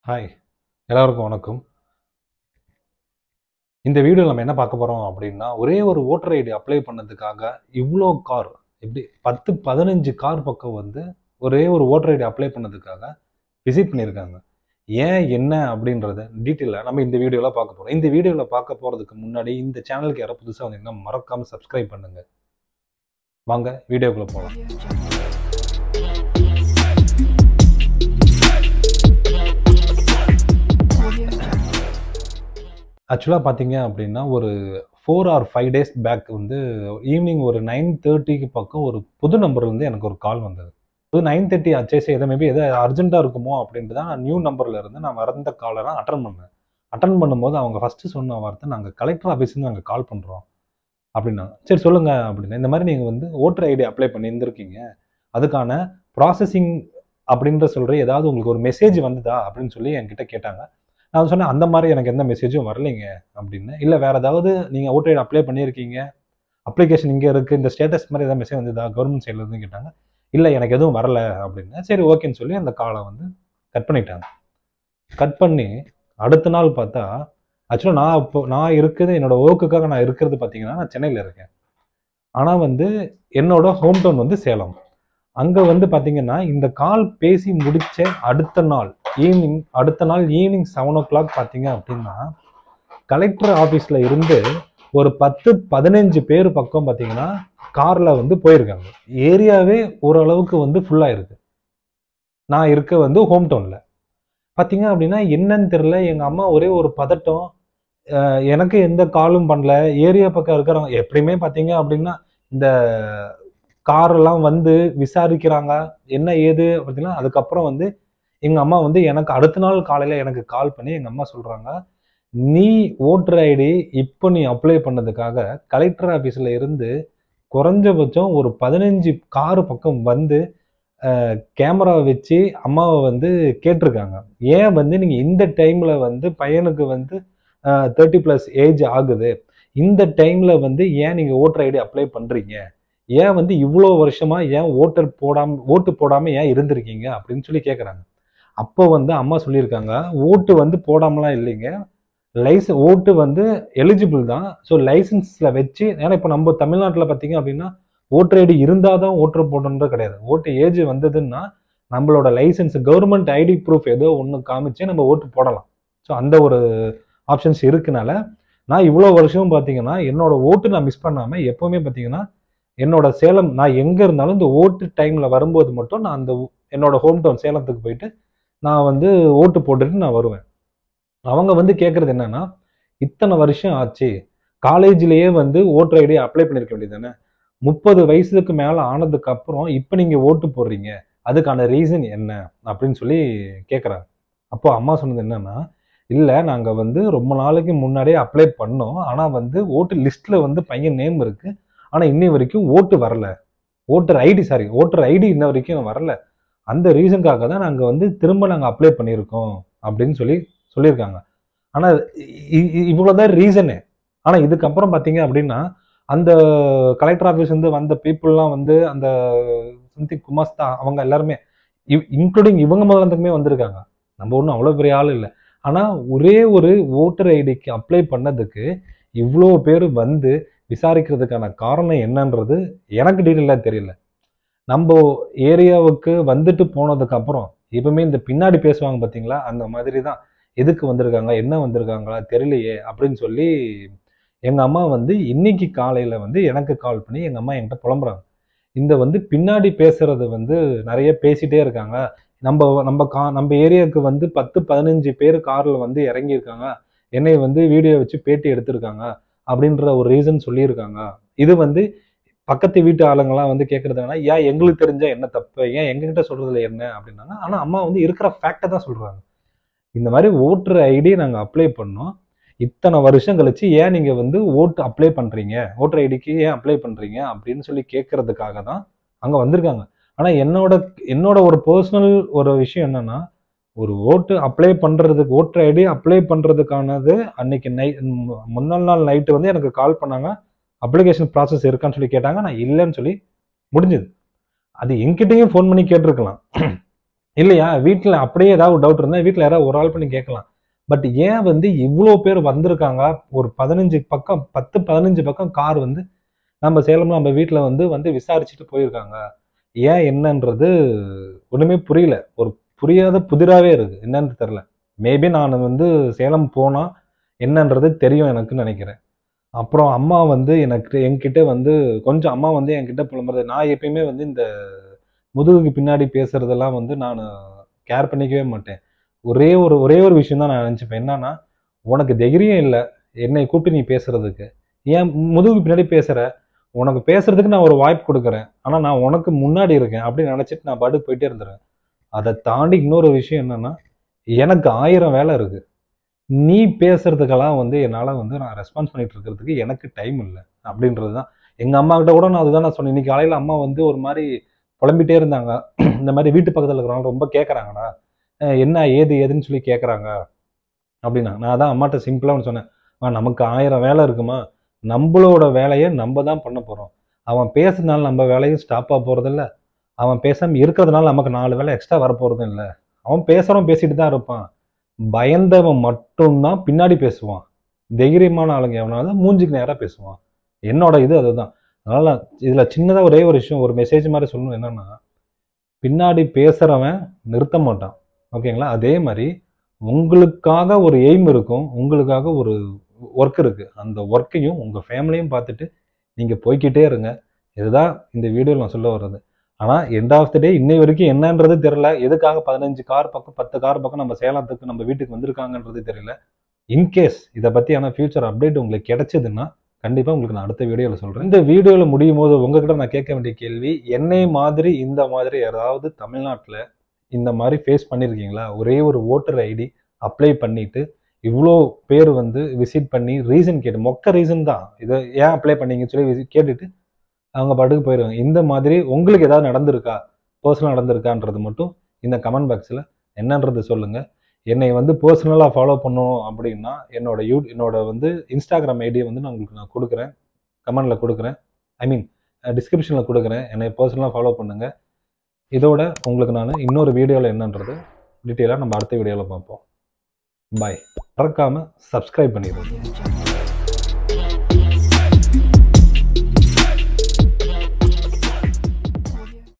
hi எல்லாருக்கும் வணக்கம் இந்த வீடியோ நம்ம என்ன பார்க்க போகிறோம் அப்படின்னா ஒரே ஒரு ஓட்டர் ஐடி அப்ளை பண்ணதுக்காக இவ்வளோ கார் எப்படி பத்து பதினஞ்சு கார் பக்கம் வந்து ஒரே ஒரு ஓட்டர் ஐடி அப்ளை பண்ணதுக்காக விசிட் பண்ணியிருக்காங்க ஏன் என்ன அப்படின்றத டீட்டெயிலாக நம்ம இந்த வீடியோவில் பார்க்க போகிறோம் இந்த வீடியோவில் பார்க்க போகிறதுக்கு முன்னாடி இந்த சேனலுக்கு யாரோ புதுசாக வந்தீங்கன்னா மறக்காமல் சப்ஸ்கிரைப் பண்ணுங்கள் வாங்க வீடியோக்குள்ளே போகலாம் ஆக்சுவலாக பார்த்தீங்க அப்படின்னா ஒரு four or five days back வந்து ஈவினிங் ஒரு நைன் தேர்ட்டிக்கு பக்கம் ஒரு புது நம்பர்லேருந்து எனக்கு ஒரு கால் வந்தது அது நைன் தேர்ட்டி ஆச்சே சரி எதை மேபி எதாவது அர்ஜென்ட்டாக இருக்குமோ அப்படின்ட்டு தான் நான் நியூ நம்பரில் இருந்து நான் மறந்த காலை நான் அட்டன் பண்ணேன் அட்டன் பண்ணும்போது அவங்க ஃபஸ்ட்டு சொன்ன வார்த்தை நாங்கள் கலெக்டர் ஆஃபீஸ்லேருந்து நாங்கள் கால் பண்ணுறோம் அப்படின்னாங்க சரி சொல்லுங்கள் அப்படின்னு இந்த மாதிரி நீங்கள் வந்து ஓட்டர் ஐடி அப்ளை பண்ணியிருந்திருக்கீங்க அதுக்கான ப்ராசஸிங் அப்படின்ற சொல்கிற ஏதாவது உங்களுக்கு ஒரு மெசேஜ் வந்ததா அப்படின்னு சொல்லி என்கிட்ட கேட்டாங்க நான் சொன்னேன் அந்த மாதிரி எனக்கு எந்த மெசேஜும் வரலைங்க அப்படின்னு இல்லை வேறு ஏதாவது நீங்கள் ஓட்டர் ஐடி அப்ளை பண்ணியிருக்கீங்க அப்ளிகேஷன் இங்கே இருக்குது இந்த ஸ்டேட்டஸ் மாதிரி ஏதாவது மெசேஜ் வந்ததா கவர்மெண்ட் சைட்லேருந்து கேட்டாங்க இல்லை எனக்கு எதுவும் வரல அப்படின்னு சரி ஓகேன்னு சொல்லி அந்த காலை வந்து கட் பண்ணிட்டாங்க கட் பண்ணி அடுத்த நாள் பார்த்தா ஆக்சுவலாக நான் இப்போ நான் இருக்குது என்னோட ஒர்க்குக்காக நான் இருக்கிறது பார்த்தீங்கன்னா நான் சென்னையில் இருக்கேன் ஆனால் வந்து என்னோட ஹோம் டவுன் வந்து சேலம் அங்கே வந்து பார்த்தீங்கன்னா இந்த கால் பேசி முடிச்ச அடுத்த நாள் ஈவினிங் அடுத்த நாள் ஈவினிங் செவன் ஓ கிளாக் பார்த்தீங்க அப்படின்னா கலெக்டர் ஆஃபீஸில் இருந்து ஒரு பத்து பதினஞ்சு பேர் பக்கம் பார்த்தீங்கன்னா காரில் வந்து போயிருக்காங்க ஏரியாவே ஓரளவுக்கு வந்து ஃபுல்லாக இருக்கு நான் இருக்க வந்து ஹோம் டவுனில் பார்த்தீங்க அப்படின்னா என்னன்னு தெரில எங்கள் அம்மா ஒரே ஒரு பதட்டம் அஹ் எனக்கு எந்த காலும் பண்ணல ஏரியா பக்கம் இருக்கிறவங்க எப்படியுமே பார்த்தீங்க அப்படின்னா இந்த காரெல்லாம் வந்து விசாரிக்கிறாங்க என்ன ஏது அப்படின்னா அதுக்கப்புறம் வந்து எங்கள் அம்மா வந்து எனக்கு அடுத்த நாள் காலையில் எனக்கு கால் பண்ணி எங்கள் அம்மா சொல்கிறாங்க நீ ஓட்டர் ஐடி இப்போ நீ அப்ளை பண்ணதுக்காக கலெக்டர் ஆஃபீஸில் இருந்து குறைஞ்சபட்சம் ஒரு பதினஞ்சு காரு பக்கம் வந்து கேமரா வச்சு அம்மாவை வந்து கேட்டிருக்காங்க ஏன் வந்து நீங்கள் இந்த டைமில் வந்து பையனுக்கு வந்து தேர்ட்டி ப்ளஸ் ஏஜ் ஆகுது இந்த டைமில் வந்து ஏன் நீங்கள் ஓட்டர் ஐடி அப்ளை பண்ணுறீங்க ஏன் வந்து இவ்வளோ வருஷமாக ஏன் ஓட்டர் போடாம ஓட்டு போடாமல் ஏன் இருந்திருக்கீங்க அப்படின்னு சொல்லி கேட்குறாங்க அப்போ வந்து அம்மா சொல்லியிருக்காங்க ஓட்டு வந்து போடாமலாம் இல்லைங்க லைசன் ஓட்டு வந்து எலிஜிபிள் தான் ஸோ லைசன்ஸில் வச்சு ஏன்னா இப்போ நம்ம தமிழ்நாட்டில் பார்த்தீங்க அப்படின்னா ஓட்டர் ஐடி இருந்தால் தான் ஓட்டர் போடணுன்றது கிடையாது ஓட்டு ஏஜ் வந்ததுன்னா நம்மளோட லைசன்ஸ் கவர்மெண்ட் ஐடி ப்ரூஃப் ஏதோ ஒன்று காமிச்சு நம்ம ஓட்டு போடலாம் ஸோ அந்த ஒரு ஆப்ஷன்ஸ் இருக்குனால நான் இவ்வளோ வருஷம் பார்த்தீங்கன்னா என்னோட ஓட்டு நான் மிஸ் பண்ணாமல் எப்போவுமே பார்த்தீங்கன்னா என்னோட சேலம் நான் எங்கே இருந்தாலும் இந்த ஓட்டு டைமில் வரும்போது மட்டும் நான் அந்த என்னோட ஹோம் டவுன் சேலத்துக்கு போயிட்டு நான் வந்து ஓட்டு போட்டுட்டு நான் வருவேன் அவங்க வந்து கேட்குறது என்னன்னா இத்தனை வருஷம் ஆச்சு காலேஜ்லேயே வந்து ஓட்டர் ஐடி அப்ளை பண்ணியிருக்க வேண்டியது தானே முப்பது வயசுக்கு மேலே ஆனதுக்கு அப்புறம் இப்போ நீங்கள் ஓட்டு போடுறீங்க அதுக்கான ரீசன் என்ன அப்படின்னு சொல்லி கேட்குறாங்க அப்போ அம்மா சொன்னது என்னன்னா இல்லை நாங்கள் வந்து ரொம்ப நாளைக்கு முன்னாடியே அப்ளை பண்ணோம் ஆனால் வந்து ஓட்டு லிஸ்ட்டில் வந்து பையன் நேம் இருக்குது ஆனால் இன்னை வரைக்கும் ஓட்டு வரல voter ID sorry voter ID இன்ன வரைக்கும் வரல அந்த ரீசனுக்காக தான் நாங்கள் வந்து திரும்ப நாங்கள் அப்ளை பண்ணியிருக்கோம் அப்படின்னு சொல்லி சொல்லியிருக்காங்க ஆனால் இவ்வளோதான் ரீசனு ஆனால் இதுக்கப்புறம் பார்த்தீங்க அப்படின்னா அந்த கலெக்டர் ஆஃபீஸ் வந்து வந்த பீப்புளெலாம் வந்து அந்த சம்திங் குமாஸ்தா அவங்க எல்லாருமே இன்க்ளூடிங் இவங்க முதலந்துக்குமே வந்திருக்காங்க நம்ம ஒன்றும் அவ்வளோ பெரிய ஆள் இல்லை ஆனால் ஒரே ஒரு ஓட்டர் ஐடிக்கு அப்ளை பண்ணதுக்கு இவ்வளோ பேர் வந்து விசாரிக்கிறதுக்கான காரணம் என்னன்றது எனக்கு டீட்டெயிலாக தெரியல நம்ம ஏரியாவுக்கு வந்துட்டு போனதுக்கு அப்புறம் எப்பவுமே இந்த பின்னாடி பேசுவாங்க பார்த்தீங்களா அந்த மாதிரி தான் எதுக்கு வந்திருக்காங்க என்ன வந்திருக்காங்களா தெரியலையே அப்படின்னு சொல்லி எங்கள் அம்மா வந்து இன்னைக்கு காலையில் வந்து எனக்கு கால் பண்ணி எங்கள் அம்மா என்கிட்ட புலம்புறாங்க இந்த வந்து பின்னாடி பேசுறது வந்து நிறைய பேசிட்டே இருக்காங்க நம்ம நம்ம கா நம்ம ஏரியாவுக்கு வந்து பத்து பதினஞ்சு பேர் காரில் வந்து இறங்கியிருக்காங்க என்னை வந்து வீடியோ வச்சு பேட்டி எடுத்திருக்காங்க அப்படின்ற ஒரு ரீசன் சொல்லியிருக்காங்க இது வந்து பக்கத்து வீட்டு ஆளுங்கெல்லாம் வந்து கேட்குறதுனா ஏன் எங்களுக்கு தெரிஞ்சா என்ன தப்பு ஏன் எங்ககிட்ட சொல்றதுல என்ன அப்படின்னாங்க ஆனால் அம்மா வந்து இருக்கிற ஃபேக்டை தான் சொல்கிறாங்க இந்த மாதிரி ஓட்டர் ஐடி நாங்கள் அப்ளை பண்ணோம் இத்தனை வருஷம் கழிச்சு ஏன் நீங்கள் வந்து ஓட்டு அப்ளை பண்ணுறீங்க ஓட்டர் ஐடிக்கு ஏன் அப்ளை பண்ணுறீங்க அப்படின்னு சொல்லி கேட்கறதுக்காக தான் அங்கே வந்திருக்காங்க ஆனால் என்னோட என்னோட ஒரு பர்சனல் ஒரு விஷயம் என்னன்னா ஒரு ஓட்டு அப்ளை பண்ணுறதுக்கு ஓட்டர் ஐடி அப்ளை பண்ணுறதுக்கானது அன்னைக்கு நை முன்னாள் நாள் நைட்டு வந்து எனக்கு கால் பண்ணாங்க அப்ளிகேஷன் ப்ராசஸ் இருக்கான்னு சொல்லி கேட்டாங்க நான் இல்லைன்னு சொல்லி முடிஞ்சது அது என்கிட்டயும் ஃபோன் பண்ணி கேட்டிருக்கலாம் இல்லையா வீட்டில் அப்படியே ஏதாவது டவுட் இருந்தால் வீட்டில் யாராவது ஒரு ஆள் பண்ணி கேட்கலாம் பட் ஏன் வந்து இவ்வளோ பேர் வந்திருக்காங்க ஒரு பதினஞ்சு பக்கம் பத்து பதினஞ்சு பக்கம் கார் வந்து நம்ம சேலம்ல நம்ம வீட்டில் வந்து வந்து விசாரிச்சுட்டு போயிருக்காங்க ஏன் என்னன்றது ஒன்றுமே புரியல ஒரு புரியாத புதிராகவே இருக்கு என்னன்னு தெரில மேபி நான் வந்து சேலம் போனால் என்னன்றது தெரியும் எனக்குன்னு நினைக்கிறேன் அப்புறம் அம்மா வந்து எனக்கு என்கிட்ட வந்து கொஞ்சம் அம்மா வந்து என்கிட்ட புலம்புறது நான் எப்பயுமே வந்து இந்த முதுகுக்கு பின்னாடி பேசுறதெல்லாம் வந்து நான் கேர் பண்ணிக்கவே மாட்டேன் ஒரே ஒரு ஒரே ஒரு விஷயம் தான் நான் நினச்சிப்பேன் என்னன்னா உனக்கு தைரியம் இல்லை என்னை கூப்பிட்டு நீ பேசுறதுக்கு ஏன் முதுகுக்கு பின்னாடி பேசுற உனக்கு பேசுறதுக்கு நான் ஒரு வாய்ப்பு கொடுக்குறேன் ஆனால் நான் உனக்கு முன்னாடி இருக்கேன் அப்படின்னு நினச்சிட்டு நான் பாட்டுக்கு போயிட்டே இருந்துருவேன் அதை தாண்டி இன்னொரு விஷயம் என்னன்னா எனக்கு ஆயிரம் வேலை இருக்கு நீ பேசுறதுக்கெல்லாம் வந்து என்னால் வந்து நான் ரெஸ்பான்ஸ் பண்ணிட்டு இருக்கிறதுக்கு எனக்கு டைம் இல்லை அப்படின்றது தான் எங்கள் அம்மா கிட்ட கூட நான் அதுதான் நான் சொன்னேன் இன்னைக்கு காலையில் அம்மா வந்து ஒரு மாதிரி புலம்பிட்டே இருந்தாங்க இந்த மாதிரி வீட்டு பக்கத்தில் இருக்கிறவங்க ரொம்ப கேட்குறாங்கடா என்ன ஏது ஏதுன்னு சொல்லி கேட்குறாங்க அப்படின்னா நான் அதான் அம்மாட்ட சிம்பிளாக ஒன்று சொன்னேன் "அம்மா, நமக்கு ஆயிரம் வேலை இருக்குமா நம்மளோட வேலையை நம்ம தான் பண்ண போகிறோம் அவன் பேசுறதுனால நம்ம வேலையும் ஸ்டாப்பாக போகிறதில்ல அவன் பேசாமல் இருக்கிறதுனால நமக்கு நாலு வேலை எக்ஸ்ட்ரா வரப்போகிறதும் இல்லை அவன் பேசுகிறவன் பேசிட்டு தான் இருப்பான் பயந்தவன் மட்டும்தான் பின்னாடி பேசுவான் தைரியமான ஆளுங்க எவனாவது மூஞ்சிக்கு நேராக பேசுவான் என்னோட இது அதுதான் அதனால இதில் சின்னதாக ஒரே ஒரு விஷயம் ஒரு மெசேஜ் மாதிரி சொல்லணும் என்னன்னா பின்னாடி பேசுகிறவன் நிறுத்த மாட்டான் ஓகேங்களா அதே மாதிரி உங்களுக்காக ஒரு எய்ம் இருக்கும் உங்களுக்காக ஒரு ஒர்க் இருக்கு அந்த ஒர்க்கையும் உங்கள் ஃபேமிலியும் பார்த்துட்டு நீங்கள் போய்க்கிட்டே இருங்க இதுதான் இந்த வீடியோவில் நான் சொல்ல வர்றது ஆனால் எண்ட் ஆஃப் த டே இன்னை வரைக்கும் என்னன்றது தெரியல எதுக்காக பதினஞ்சு கார் பக்கம் பத்து கார் பக்கம் நம்ம சேலத்துக்கு நம்ம வீட்டுக்கு வந்திருக்காங்கன்றது தெரியல இன்கேஸ் இதை பற்றியான ஃபியூச்சர் அப்டேட் உங்களுக்கு கிடைச்சதுன்னா கண்டிப்பாக உங்களுக்கு நான் அடுத்த வீடியோவில் சொல்கிறேன் இந்த வீடியோவில் முடியும் போது உங்ககிட்ட நான் கேட்க வேண்டிய கேள்வி என்னை மாதிரி இந்த மாதிரி யாராவது தமிழ்நாட்டில் இந்த மாதிரி ஃபேஸ் பண்ணியிருக்கீங்களா ஒரே ஒரு ஓட்டர் ஐடி அப்ளை பண்ணிட்டு இவ்வளோ பேர் வந்து விசிட் பண்ணி ரீசன் கேட்டு மொக்க ரீசன் தான் இதை ஏன் அப்ளை பண்ணீங்கன்னு சொல்லி visit கேட்டுட்டு அவங்க பாட்டுக்கு போயிடுவாங்க இந்த மாதிரி உங்களுக்கு ஏதாவது நடந்திருக்கா பர்சனலாக நடந்திருக்கான்றது மட்டும் இந்த கமெண்ட் பாக்ஸில் என்னன்றது சொல்லுங்கள் என்னை வந்து பர்சனலாக ஃபாலோ பண்ணணும் அப்படின்னா என்னோட யூ என்னோட வந்து இன்ஸ்டாகிராம் ஐடியை வந்து நான் உங்களுக்கு நான் கொடுக்குறேன் கமெண்டில் கொடுக்குறேன் ஐ மீன் டிஸ்கிரிப்ஷனில் கொடுக்குறேன் என்னை பர்சனலாக ஃபாலோ பண்ணுங்கள் இதோட உங்களுக்கு நான் இன்னொரு வீடியோவில் என்னன்றது டீட்டெயிலாக நம்ம அடுத்த வீடியோவில் பார்ப்போம் பாய் மறக்காமல் சப்ஸ்கிரைப் பண்ணிடுங்க